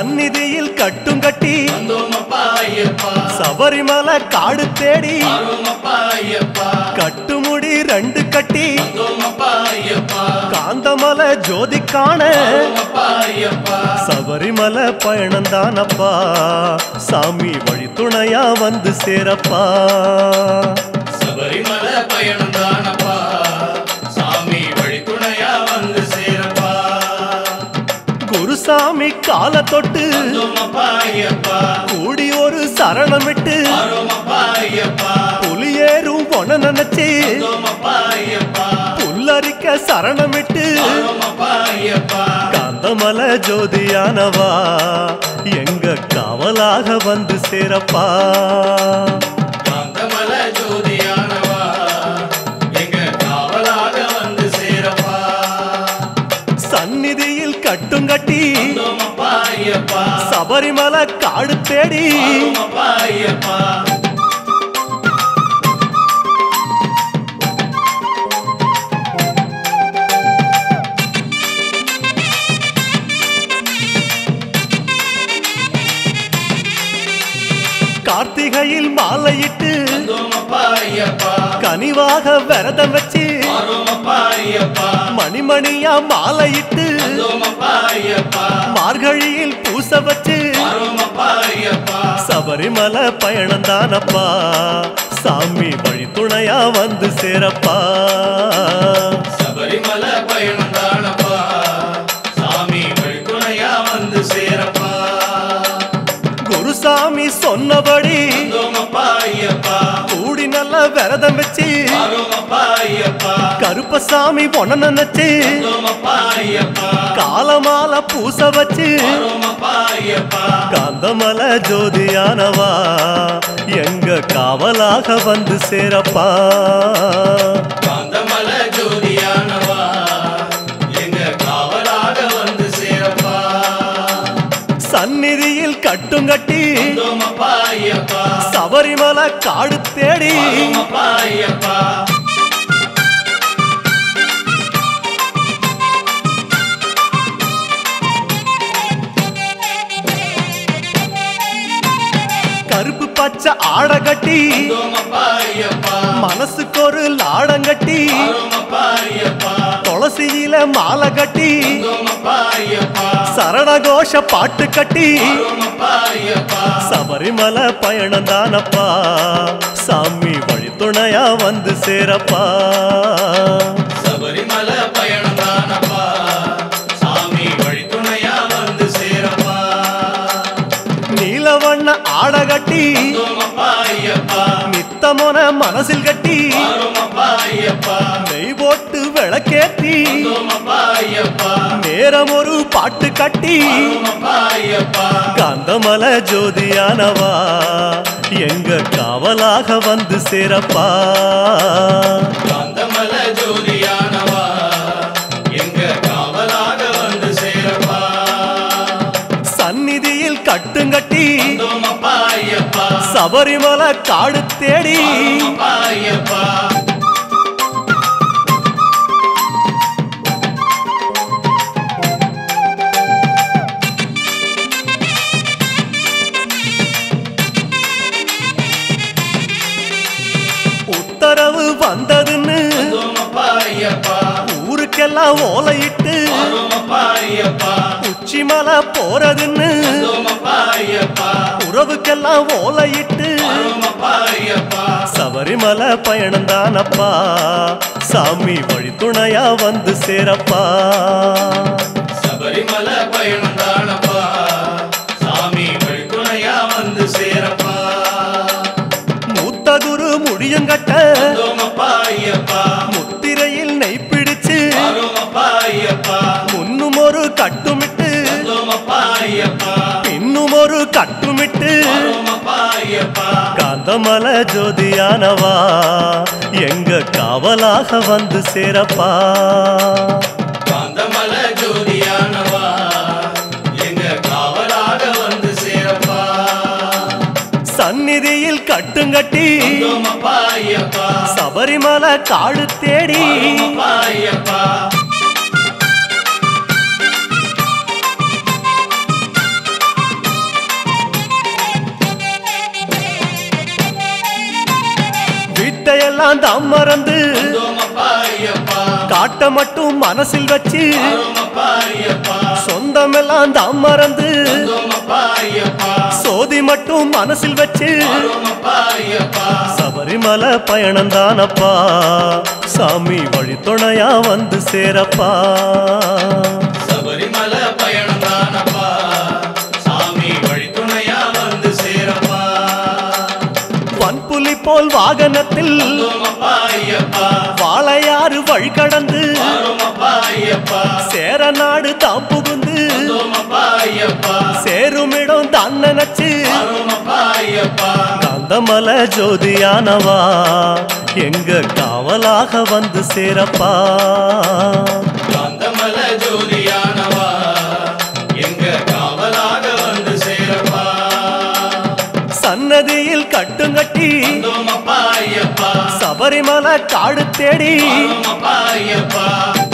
சந்நிதியில் கட்டும் கட்டி வந்தோமப்பா ஐயப்பா சபரிமலை காடு தேடி வரோமப்பா ஐயப்பா கட்டுமுடி ரெண்டு கட்டி வந்தோமப்பா ஐயப்பா காந்தமலை ஜோதி காண வரோமப்பா ஐயப்பா சபரிமலை பயணந்தானப்பா சாமி வழி துணையா வந்து சேரப்பா சபரிமலை பயணம் தானப்பா சாமி வழித்துணையா வந்து சேரப்பா குருசாமி கால தொட்டு வந்தோமப்பா ஐயப்பா கூடி ஒரு சரணமிட்டு வரோமப்பா ஐயப்பா புலியேறும் பொன நினைச்சு வந்தோமப்பா ஐயப்பா புல்லரிக்க சரணமிட்டு வரோமப்பா ஐயப்பா காந்தமலை ஜோதியானவா எங்க காவலாக வந்து சேரப்பா காந்தமல ஜோதியானவா எங்க காவலாக வந்து சேரப்பா சந்நிதியில் கட்டும் கட்டி வந்தோமப்பா ஐயப்பா சபரிமலை காடு தேடி வரோமப்பா ஐயப்பா கார்த்திகையில் மாலையிட்டு வந்தோமப்பா ஐயப்பா கனிவாக விரதம் வச்சு வரோமப்பா ஐயப்பா மணிமணியா மாலையிட்டு வந்தோமப்பா ஐயப்பா மார்கழியில் பூச வச்சு வரோமப்பா ஐயப்பா சபரிமலை பயணம் தானப்பா சாமி வழி துணையா வந்து சேரப்பா சபரிமல பயணம் தானப்பா சாமி வழித்துணையா வந்து சேரப்பா குருசாமி சொன்னபடி வந்தோமப்பா ஐயப்பா கூடி நல்ல விரதம் வச்சு வரோமப்பா ஐயப்பா கருப்பசாமி பொண்ண நினைச்சு வந்தோமப்பா ஐயப்பா காலமால பூச வச்சு வரோமப்பா ஐயப்பா காந்தமலை ஜோதியானவா எங்க காவலாக வந்து சேரப்பா காந்தமல ஜோதியானவா எங்க காவலாக வந்து சேரப்பா சந்நிதியில் கட்டும் கட்டி வந்தோமப்பா ஐயப்பா சபரிமலை காடு தேடி வரோமப்பா ஐயப்பா கருப்பு பச்சை ஆடை கட்டி வந்தோமப்பா ஐயப்பா மனசுக்கு ஒரு லாடம் கட்டி வரோமப்பா ஐயப்பா துளசியில மாலை கட்டி வந்தோமப்பா ஐயப்பா சரணகோஷ பாட்டு கட்டி வரோமப்பா ஐயப்பா சபரிமலை பயணம் தானப்பா சாமி வழி துணையா வந்து சேரப்பா சபரிமல பயணம் தானப்பா சாமி வழித்துணையா வந்து சேரப்பா நீலவண்ண ஆடை கட்டி வந்தோமப்பா ஐயப்பா நித்தமொன மனசில் கட்டி வரோமப்பா ஐயப்பா நெய் போட்டு விளக்கேத்தி வந்தோமப்பா ஐயப்பா நேரம் ஒரு பாட்டு கட்டி வரோமப்பா ஐயப்பா காந்தமல ஜோதியானவா எங்க காவலாக வந்து சேரப்பா காந்தமல ஜோதியானவா எங்க காவலாக வந்து சேரப்பா சந்நிதியில் கட்டுங்கட்டி வந்தோமப்பா ஐயப்பா சபரிமலை காடு தேடி வரோமப்பா ஐயப்பா உத்தரவு வந்ததுன்னு வந்தோமப்பா ஐயப்பா ஊருக்கெல்லாம் ஓலையிட்டு வரோமப்பா ஐயப்பா உச்சிமலை போறதுன்னு வந்தோமப்பா ஐயப்பா உறவுக்கெல்லாம் ஓலையிட்டு வரோமப்பா ஐயப்பா சபரிமலை பயணம் தானப்பா சாமி வழி துணையா வந்து சேரப்பா சபரிமல பயணம் தானப்பா சாமி வழித்துணையா வந்து சேரப்பா மூத்த குரு முடியுங்கட்ட வந்தோமப்பா ஐயப்பா முத்திரையில் நெய் பிடிச்சு வரோமப்பா ஐயப்பா முன்னும் ஒரு கட்டுமிட்டு வந்தோமப்பா ஐயப்பா பின்னும் ஒரு கட்டுமிட்டு வரோமப்பா ஐயப்பா காந்தமல ஜோதியானவா எங்க காவலாக வந்து சேரப்பா காந்தமல ஜோதியானவா எங்க காவலாக வந்து சேரப்பா சந்நிதியில் கட்டுங்கட்டி வந்தோமப்பா ஐயப்பா சபரிமலை காடு தேடி வரோமப்பா ஐயப்பா எல்லாம் தான் மறந்து வந்தோமப்பா ஐயப்பா காட்ட மட்டும் மனசில் வச்சு வரோமப்பா ஐயப்பா சொந்தமெல்லாம் தான் மறந்து வந்தோமப்பா ஐயப்பா சோதி மட்டும் மனசில் வச்சு வரோமப்பா ஐயப்பா சபரிமலை பயணம் தானப்பா சாமி வழித்துணையா வந்து சேரப்பா சபரிமலை பயணம் தானப்பா சாமி வழித்துணையா வந்து சேரப்பா வன்புலி போல் வாகனத்தில் வந்தோமப்பா ஐயப்பா வாழையாறு வழி கடந்து வரோமப்பா ஐயப்பா சேர நாடு தாம் புகுந்து வந்தோமப்பா ஐயப்பா சேருமிடம் தான் நினைச்சு வரோமப்பா ஐயப்பா காந்தமல ஜோதியானவா எங்க காவலாக வந்து சேரப்பா காந்தமல ஜோதியானவா எங்க காவலாக வந்து சேரப்பா சன்னதியில் கட்டுங்கட்டி வந்தோமப்பா ஐயப்பா சபரிமலை காடு தேடி வரோமப்பா ஐயப்பா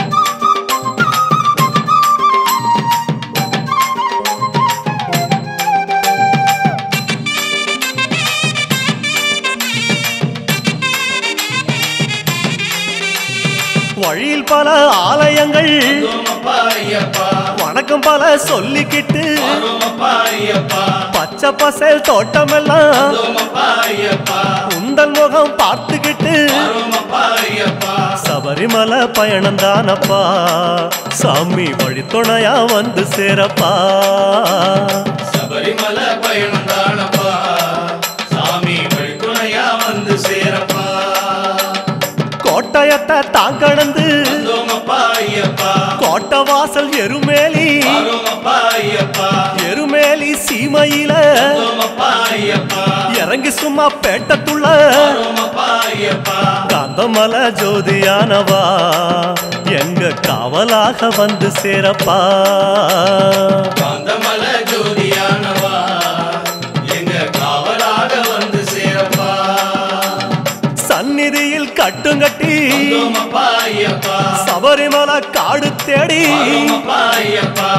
வழியில் பல ஆலயங்கள் வந்தோமப்பா ஐயப்பா வணக்கம் பல சொல்லிக்கிட்டு வரோமப்பா ஐயப்பா பச்சை பசல் தோட்டமெல்லாம் வந்தோமப்பா ஐயப்பா உந்தன் முகம் பார்த்துக்கிட்டு வரோமப்பா ஐயப்பா சபரிமலை பயணம் தானப்பா சாமி வழித்துணையா வந்து சேரப்பா சபரிமலை பயணம் தானப்பா சாமி வழித்துணையா வந்து சேரப்பா கோட்டயத்தை தான் கடந்து வந்தோமப்பா ஐயப்பா கோட்டை வாசல் எருமேலி வரோமப்பா ஐயப்பா எருமேலி சீமையில வந்தோமப்பா ஐயப்பா இறங்கி சும்மா பேட்டத்துள்ள வரோமப்பா ஐயப்பா காந்தமல ஜோதியானவா எங்க காவலாக வந்து சேரப்பா காந்தமல ஜோதியானவா எங்க காவலாக வந்து சேரப்பா சந்நிதியில் கட்டுங்கட்டி வந்தோமப்பா ஐயப்பா சபரிமலை காடு தேடி வரோமப்பா ஐயப்பா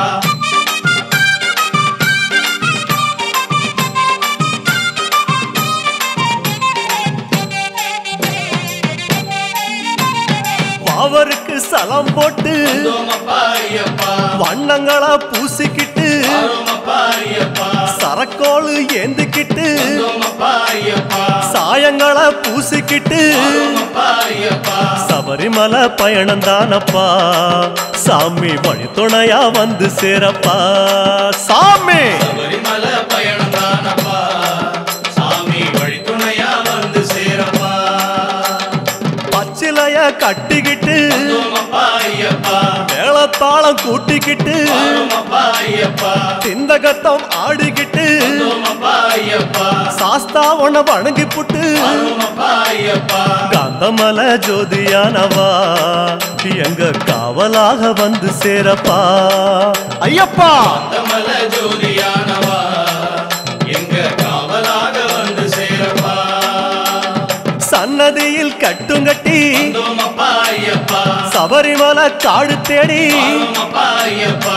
அவருக்கு சலம் போட்டு வந்தோமப்பா ஐயப்பா வண்ணங்களா பூசிக்கிட்டு வரோமப்பா ஐயப்பா சரக்கோளு ஏந்திக்கிட்டு வந்தோமப்பா ஐயப்பா சாயங்களா பூசிக்கிட்டு வரோமப்பா ஐயப்பா சபரிமலை பயணம் தானப்பா சாமி வழித்துணையா வந்து சேரப்பா சாமி சபரிமலை பயணம் தானப்பா சாமி வழித்துணையா வந்து சேரப்பா பச்சிலைய கட்டிக்கிட்டு வந்தோமப்பா ஐயப்பா மேளத்தாளம் கூட்டிக்கிட்டு வரோமப்பா ஐயப்பா சிந்தகத்தம் ஆடிக்கிட்டு வந்தோமப்பா ஐயப்பா சாஸ்தா உன வணங்கி புட்டு வரோமப்பா ஐயப்பா காந்தமல ஜோதியானவா எங்க காவலாக வந்து சேரப்பா ஐயப்பா காந்தமல ஜோதியானவா எங்க காவலாக வந்து சேரப்பா சன்னதியில் கட்டுங்கட்டி வந்தோமப்பா ஐயப்பா சபரிமலை காடு தேடி வரோமப்பா ஐயப்பா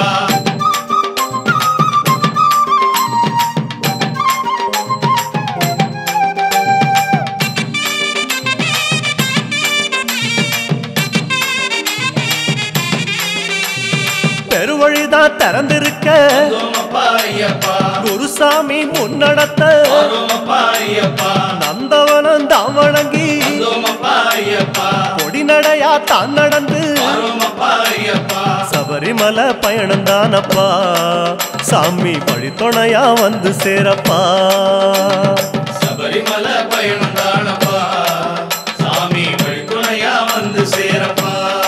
பெருவழிதான் திறந்திருக்க வந்தோமப்பா ஐயப்பா குருசாமி முன்னடத்த வரோமப்பா ஐயப்பா நந்தவனம் தான் வணங்கி வந்தோமப்பா ஐயப்பா பொடிநடையா தான் நடந்து வரோமப்பா ஐயப்பா சபரிமலை பயணம் தானப்பா சாமி வழித்துணையா வந்து சேரப்பா சபரிமலை பயணம் தானப்பா சாமி வழித்துணையா வந்து சேரப்பா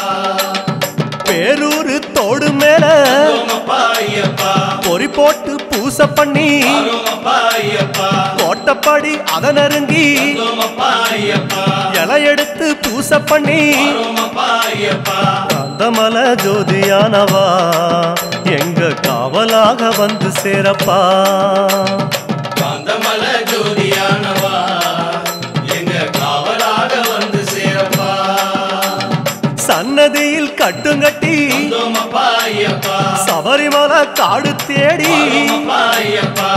பேரூரு தோடு மேல வரோமப்பா ஐயப்பா பொறி போட்டு பூச பண்ணி வரோமப்பா ஐயப்பா கோட்டப்படி அத நெருங்கி வரோமப்பா ஐயப்பா இலை எடுத்து பூச பண்ணி வரோமப்பா ஐயப்பா காந்தமல ஜோதியானவா எங்க காவலாக வந்து சேரப்பா காந்தமல ஜோதியானவா எங்க காவலாக வந்து சேரப்பா சன்னதியில் கட்டுங்கட்டி வந்தோமப்பா ஐயப்பா சபரிமலை காடு தேடி வரோமப்பா ஐயப்பா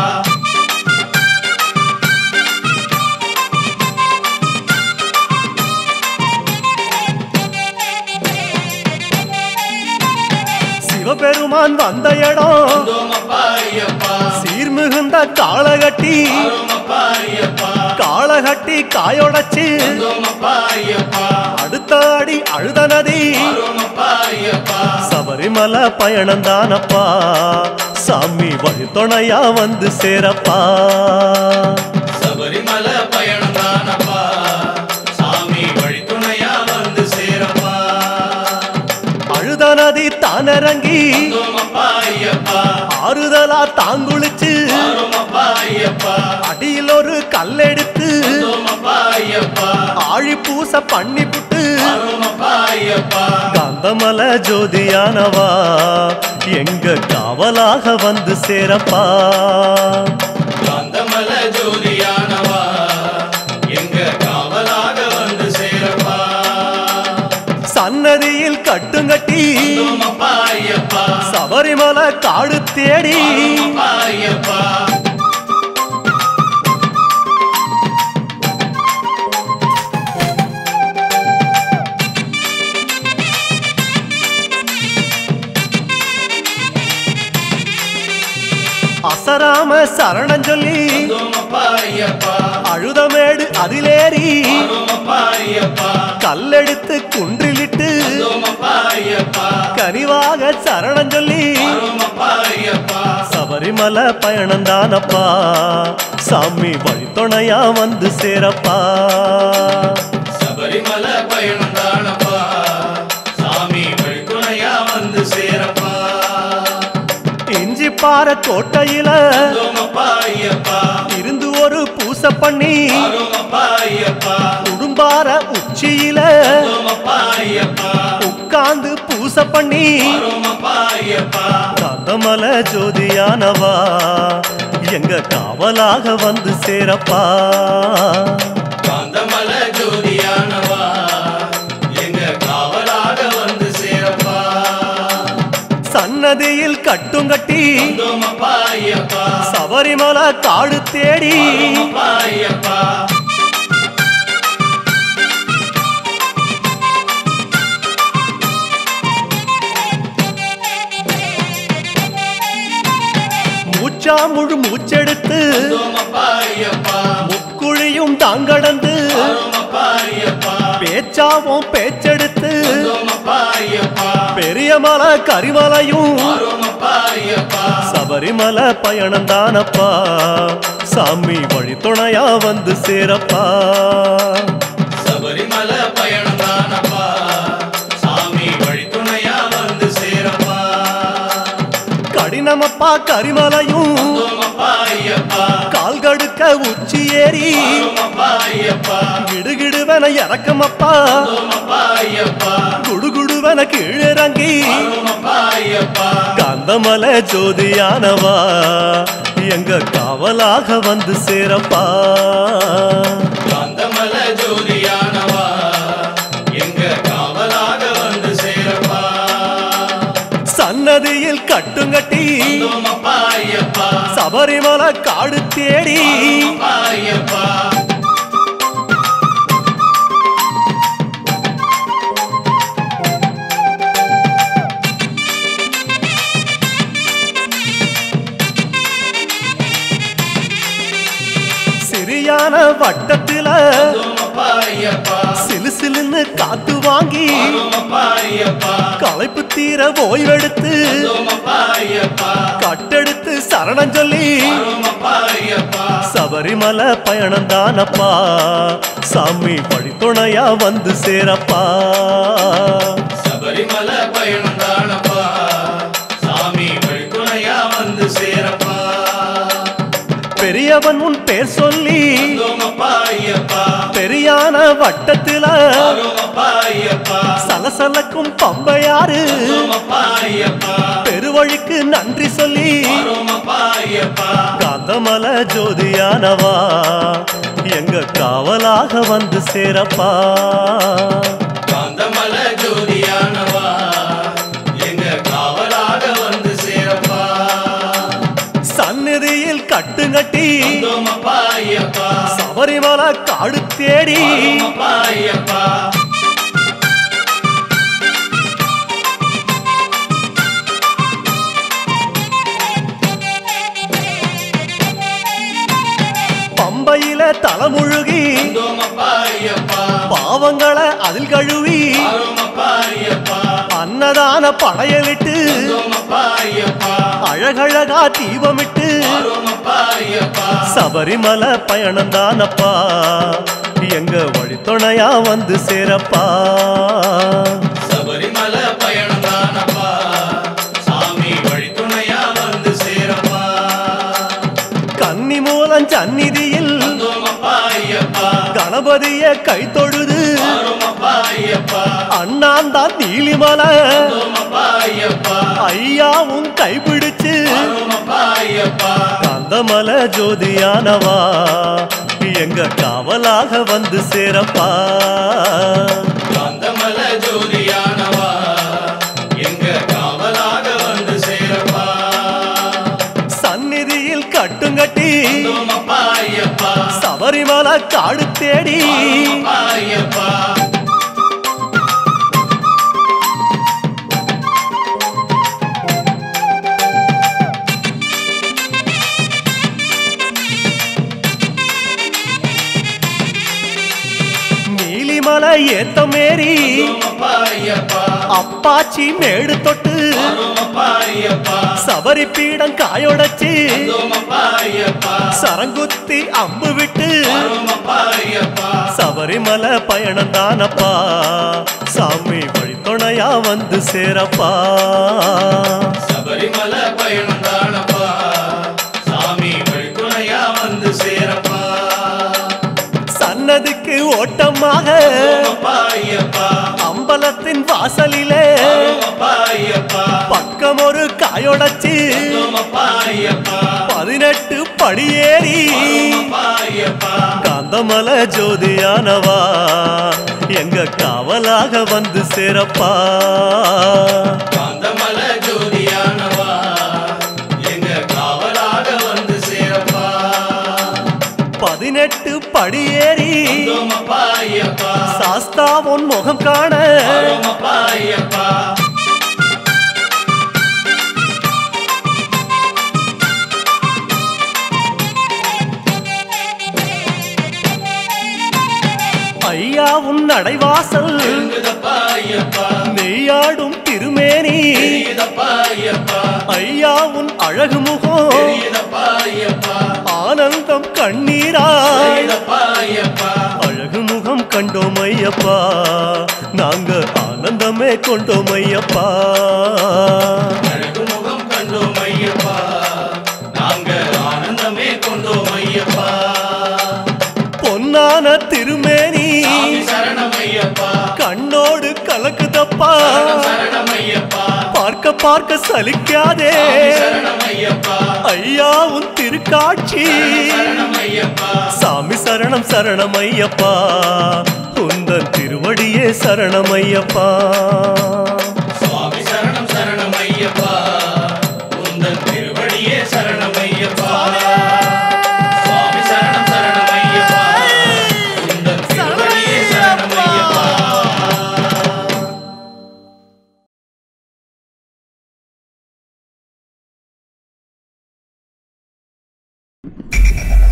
பெருமான் வந்த இடம் வந்தோமப்பா ஐயப்பா சீர்மிகுந்த காளகட்டி வரோமப்பா ஐயப்பா காளகட்டி காயொடச்சு வந்தோமப்பா ஐயப்பா அடுத்த அடி அழுத நதி வரோமப்பா ஐயப்பா சபரிமலை பயணம் தானப்பா சாமி வழித்துணையா வந்து சேரப்பா சபரிமலை பயணம் தானப்பா சாமி வழித்துணையா வந்து சேரப்பா அழுத நதி தானிறங்கி வந்தோமப்பா ஐயப்பா ஆறுதலா தாங்குளிச்சு வரோமப்பா ஐயப்பா அடியில் ஒரு கல்லெடுத்து வந்தோமப்பா ஐயப்பா ஆழி பூச பண்ணி புட்டு வரோமப்பா ஐயப்பா காந்தமல ஜோதியானவா எங்க காவலாக வந்து சேரப்பா காந்தமல ஜோதியானவா எங்க காவலாக வந்து சேரப்பா சன்னதியில் கட்டுங்கட்டி வந்தோமப்பா ஐயப்பா சபரிமலை காடு தேடி வரோமப்பா ஐயப்பா அசராம சரணம் சொல்லி வந்தோமப்பா ஐயப்பா அழுதமேடு அதிலேறி வரோமப்பா ஐயப்பா கல்லெடுத்து குன்றிலிட்டு வந்தோமப்பா ஐயப்பா கனிவாக சரணம் சொல்லி வரோமப்பா ஐயப்பா சபரிமலை பயணம் தானப்பா சாமி வழித்துணையா வந்து சேரப்பா சபரிமலை பயணம் தானப்பா சாமி வழித்துணையா வந்து சேரப்பா இஞ்சி பாறை கோட்டையில வந்தோமப்பா ஐயப்பா இருந்து ஒரு பூச பண்ணி வரோமப்பா ஐயப்பா குடும்பார உச்சியில வந்தோமப்பா ஐயப்பா உட்கார்ந்து பூச பண்ணி வரோமப்பா ஐயப்பா காந்தமல ஜோதியானவா எங்க காவலாக வந்து சேரப்பா காந்தமல ஜோதியானவா எங்க காவலாக வந்து சேரப்பா சன்னதியில் கட்டுங்கட்டி வந்தோமப்பா ஐயப்பா சபரிமலை காடு தேடி வரோமப்பா ஐயப்பா மூச்சா முழு மூச்செடுத்து வந்தோமப்பா ஐயப்பா முக்குழியும் தாங்கடந்து வரோமப்பா ஐயப்பா பேச்சாவும் பேச்செடுத்து வந்தோமப்பா ஐயப்பா பெரிய மலை கரிமலையும் வரோமப்பா ஐயப்பா சபரிமலை பயணம் தானப்பா சாமி வழித்துணையா வந்து சேரப்பா சபரிமலை பயணம் தானப்பா சாமி வழித்துணையா வந்து சேரப்பா கடினமப்பா கரிமலையும் வந்தோமப்பா ஐயப்பா கால்கடுக்க உச்சி ஏறி வரோமப்பா ஐயப்பா கிடுகிடுவன இறக்கமப்பா வந்தோமப்பா ஐயப்பா குடுகுடுவன கீழிறங்கி வரோமப்பா ஐயப்பா காந்தமலை ஜோதியானவா எங்க காவலாக வந்து சேரப்பா காந்தமல ஜோதியானவா எங்க காவலாக வந்து சேரப்பா சன்னதியில் கட்டுங்கட்டி வந்தோமப்பா ஐயப்பா சபரிமலை காடு தேடி வரோமப்பா ஐயப்பா சிறியான வட்டத்தில வந்தோமப்பா ஐயப்பா சிலு சிலுன்னு காத்து வாங்கி வரோமப்பா ஐயப்பா களைப்பு தீர ஓய்வெடுத்து வந்தோமப்பா ஐயப்பா கட்டெடுத்து சரணம் சொல்லி வரோமப்பா ஐயப்பா சபரிமலை பயணம் தானப்பா சாமி வழித்துணையா வந்து சேரப்பா சபரிமலை பயணம் தானப்பா சாமி வழித்துணையா வந்து சேரப்பா பெரியவன் உன் பேர் சொல்லி வந்தோமப்பா ஐயப்பா பெரியான வட்டத்தில வரோமப்பா ஐயப்பா சலசலக்கும் பம்பையாறு வந்தோமப்பா ஐயப்பா பெருவழிக்கு நன்றி சொல்லி வரோமப்பா ஐயப்பா காந்தமல ஜோதியானவா எங்க காவலாக வந்து சேரப்பா காந்தமல ஜோதியானவா எங்க காவலாக வந்து சேரப்பா சந்நிதியில் கட்டுங்கட்டி வந்தோமப்பா ஐயப்பா சபரிமலை காடு தேடி வரோமப்பா ஐயப்பா தலைமுழுகி வந்தோமப்பா ஐயப்பா பாவங்களை அதில் கழுவி ஆரோமப்பா ஐயப்பா அன்னதான படையலிட்டு வந்தோமப்பா ஐயப்பா அழகழகா தீபமிட்டு ஆரோமப்பா ஐயப்பா சபரிமலை பயணம் தானப்பா எங்க வழித்துணையா வந்து சேரப்பா சபரிமலை பயணம் தானப்பா சாமி வழித்துணையா வந்து சேரப்பா கன்னி மூலம் சந்நிதியில் வந்தோமப்பா ஐயப்பா கணபதிய கை தொழுது ஆரோமப்பா ஐயப்பா அண்ணாந்தான் நீலிமலை வந்தோமப்பா ஐயப்பா ஐயாவும் கைப்பிடிச்சு ஆரோமப்பா ஐயப்பா கந்தமல ஜோதியானவா எங்க காவலாக வந்து சேரப்பா காந்தமல ஜோதியானவா எங்க காவலாக வந்து சேரப்பா சந்நிதியில் கட்டுங்கட்டி வந்தோமப்பா ஐயப்பா சபரிமலை காடு தேடி ஆரோமப்பா ஐயப்பா நீலிமலை ஏத்த மேரி வந்தோமப்பா ஐயப்பா அப்பாச்சி மேடு தொட்டு ஆரோமப்பா ஐயப்பா சபரி பீடம் காயொடச்சு வந்தோமப்பா ஐயப்பா சரங்குத்தி அம்பு விட்டு ஆரோமப்பா ஐயப்பா சபரிமலை பயணம் தானப்பா சாமி வழித்துணையா வந்து சேரப்பா சபரிமலை பயணம் தானப்பா சாமி வழித்துணையா வந்து சேரப்பா சன்னதிக்கு ஓட்டமாக ஆரோமப்பா ஐயப்பா அம்பலத்தின் வாசலிலே ஆரோமப்பா ஐயப்பா பக்கம் ஒரு காயொடச்சு வந்தோமப்பா ஐயப்பா பதினெட்டு படியேறி ஆரோமப்பா ஐயப்பா காந்தமல ஜோதியானவா எங்க காவலாக வந்து சேரப்பா காந்தமல ஜோதியானவா எங்க காவலாக வந்து சேரப்பா பதினெட்டு படியேறி வந்தோமப்பா ஐயப்பா சாஸ்தா உன் முகம் காண ஆரோமப்பா ஐயப்பா ஐயா உன் நடைவாசல் எழுங்குதப்பா ஐயப்பா நெய்யாடும் திருமேனி தெரியுதப்பா ஐயப்பா ஐயா உன் அழகு முகம் தெரியுதப்பா ஐயப்பா ஆனந்தம் கண்ணீராய் தெரியுதப்பா ஐயப்பா அழகு முகம் கண்டோம் ஐயப்பா நாங்க ஆனந்தமே கொண்டோம் ஐயப்பா அழகு முகம் கண்டோம் ஐயப்பா நாங்க ஆனந்தமே கொண்டோம் ஐயப்பா பொன்னான திருமேனி சாமி சரணம் ஐயப்பா கண்ணோடு கலக்குதப்பா சரணம் சரணம் ஐயப்பா பார்க்க பார்க்க சலிக்காதே சாமி சரணம் ஐயப்பா ஐயா உன் திருக்காட்சி சரணம் ஐயப்பா சாமி சரணம் சரணம் ஐயப்பா உந்தன் திருவடியே சரணம் ஐயப்பா சுவாமி சரணம் சரணம் ஐயப்பா உந்தன் திருவடியே சரணம் ஐயப்பா சுவாமி சரணம் சரணம் ஐயப்பா உந்தன் திருவடியே சரணம் ஐயப்பா ஆ